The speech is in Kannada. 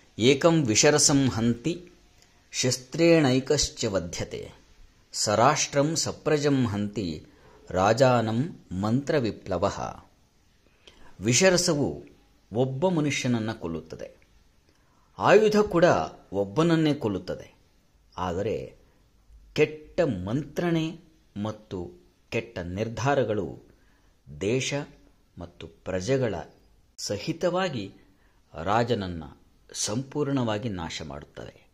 ಏಕಂ ವಿಶರಸಂ ಹಂತಿ ಶಸ್ತ್ರೇಣೈಕಶ್ಚ ವಧ್ಯತೆ ಸರಾಷ್ಟ್ರಂ ಸಪ್ರಜಂ ಹಂತಿ ರಾಜಾನಂ ಮಂತ್ರವಿಪ್ಲವ ವಿಷರಸವು ಒಬ್ಬ ಮನುಷ್ಯನನ್ನು ಕೊಲ್ಲುತ್ತದೆ ಆಯುಧ ಕೂಡ ಒಬ್ಬನನ್ನೇ ಕೊಲ್ಲುತ್ತದೆ ಆದರೆ ಕೆಟ್ಟ ಮಂತ್ರಣೆ ಮತ್ತು ಕೆಟ್ಟ ನಿರ್ಧಾರಗಳು ದೇಶ ಮತ್ತು ಪ್ರಜೆಗಳ ಸಹಿತವಾಗಿ ರಾಜನನ್ನು ಸಂಪೂರ್ಣವಾಗಿ ನಾಶ ಮಾಡುತ್ತವೆ